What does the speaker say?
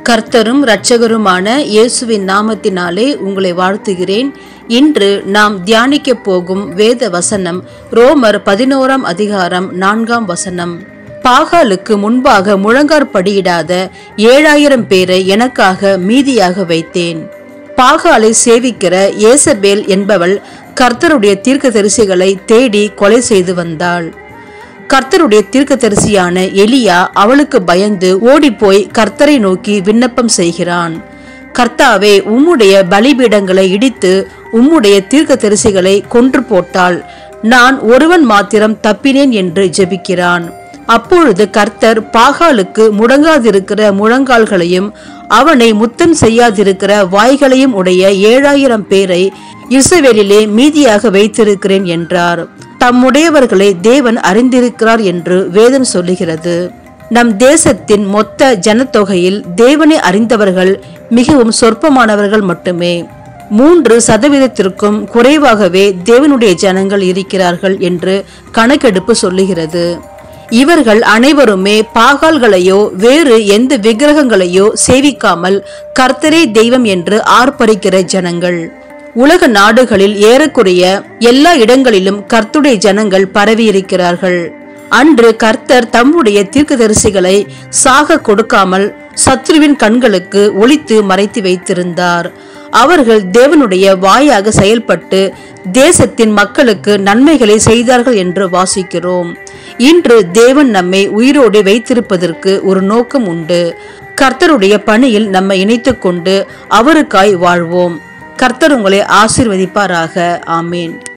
கர்த்தரும் இரட்சகருமான இயேசுவின் நாமத்தினாலே உங்களை வாழ்த்துகிறேன் இன்று நாம் தியானிக்க போகும் வேத வசனம் ரோமர் பதினோராம் அதிகாரம் நான்காம் வசனம் பாகாலுக்கு முன்பாக முழங்காற்படியிடாத ஏழாயிரம் பேரை எனக்காக மீதியாக வைத்தேன் பாகாலை சேவிக்கிற ஏசபேல் என்பவள் கர்த்தருடைய தீர்க்கதரிசிகளை தேடி கொலை செய்து வந்தாள் கர்த்தருடைய தீர்க்கதரிசியான எலியா அவளுக்கு பயந்து ஓடிப்போய் கர்த்தரை நோக்கி விண்ணப்பம் செய்கிறான் கர்த்தாவே உம்முடைய பலிபீடங்களை இடித்து உம்முடைய தீர்க்கதரிசிகளை கொன்று போட்டால் நான் ஒருவன் மாத்திரம் தப்பினேன் என்று ஜெபிக்கிறான் அப்பொழுது கர்த்தர் பாகாலுக்கு முடங்காதிருக்கிற முழங்கால்களையும் அவனை முத்தம் செய்யாதிருக்கிற வாய்களையும் உடைய ஏழாயிரம் பேரை இஸ்ரவேலிலே மீதியாக வைத்திருக்கிறேன் என்றார் தம்முடையவர்களை தேவன் அறிந்திருக்கிறார் என்று வேதம் சொல்லுகிறது நம் தேசத்தின் மொத்த ஜனத்தொகையில் தேவனை அறிந்தவர்கள் மிகவும் சொற்பமானவர்கள் மட்டுமே மூன்று சதவீதத்திற்கும் குறைவாகவே தேவனுடைய ஜனங்கள் இருக்கிறார்கள் என்று கணக்கெடுப்பு சொல்லுகிறது இவர்கள் அனைவருமே பாகால்களையோ வேறு எந்த விக்கிரகங்களையோ சேவிக்காமல் கர்த்தரே தெய்வம் என்று ஆர்ப்பரிக்கிற ஜனங்கள் உலக நாடுகளில் ஏறக்குறைய எல்லா இடங்களிலும் கர்த்துடைய ஜனங்கள் பரவியிருக்கிறார்கள் அன்று கர்த்தர் தம்முடைய தீர்க்கதரிசிகளை சாக கொடுக்காமல் சத்ருவின் கண்களுக்கு ஒளித்து மறைத்து வைத்திருந்தார் அவர்கள் தேவனுடைய வாயாக செயல்பட்டு தேசத்தின் மக்களுக்கு நன்மைகளை செய்தார்கள் என்று வாசிக்கிறோம் இன்று தேவன் நம்மை உயிரோடு வைத்திருப்பதற்கு ஒரு நோக்கம் உண்டு கர்த்தருடைய பணியில் நம்மை இணைத்துக் கொண்டு அவருக்காய் வாழ்வோம் கர்த்தர் உங்களை ஆசிர்வதிப்பாராக ஆமேன்